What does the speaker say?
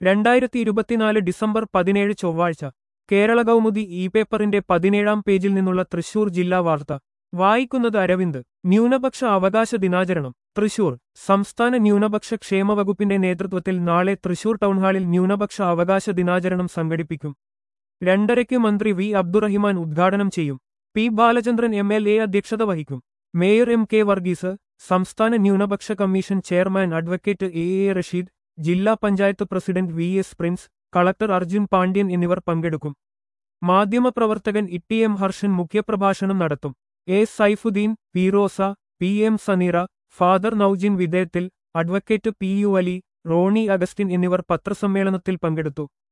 രണ്ടായിരത്തി ഇരുപത്തിനാല് ഡിസംബർ പതിനേഴ് ചൊവ്വാഴ്ച കേരള കൗമുദി ഇ പേപ്പറിന്റെ പതിനേഴാം പേജിൽ നിന്നുള്ള തൃശൂർ ജില്ലാ വാർത്ത വായിക്കുന്നത് അരവിന്ദ് ന്യൂനപക്ഷ അവകാശ ദിനാചരണം തൃശൂർ സംസ്ഥാന ന്യൂനപക്ഷ ക്ഷേമ വകുപ്പിന്റെ നേതൃത്വത്തിൽ നാളെ തൃശൂർ ടൗൺഹാളിൽ ന്യൂനപക്ഷ അവകാശ ദിനാചരണം സംഘടിപ്പിക്കും രണ്ടരയ്ക്ക് മന്ത്രി വി അബ്ദുറഹിമാൻ ഉദ്ഘാടനം ചെയ്യും P Balachandran M L A അധ്യക്ഷത വഹിക്കും മേയർ എം കെ വർഗീസ് സംസ്ഥാന ന്യൂനപക്ഷ commission chairman advocate A A Rasheed ജില്ലാ panchayat president V S Prince collector Arjun Pandian എന്നിവർ പങ്കെടുക്കും മാധ്യമപ്രവർത്തകൻ ഇട്ടി എം ഹർഷൻ മുഖ്യപ്രഭാഷണം നടത്തും A Saifuddin P Rosa P M Saneera father Noujin വിധേയത്തിൽ advocate P U Ali Roni Augustine എന്നിവർ പത്രസമ്മേളനത്തിൽ പങ്കെടുത്തു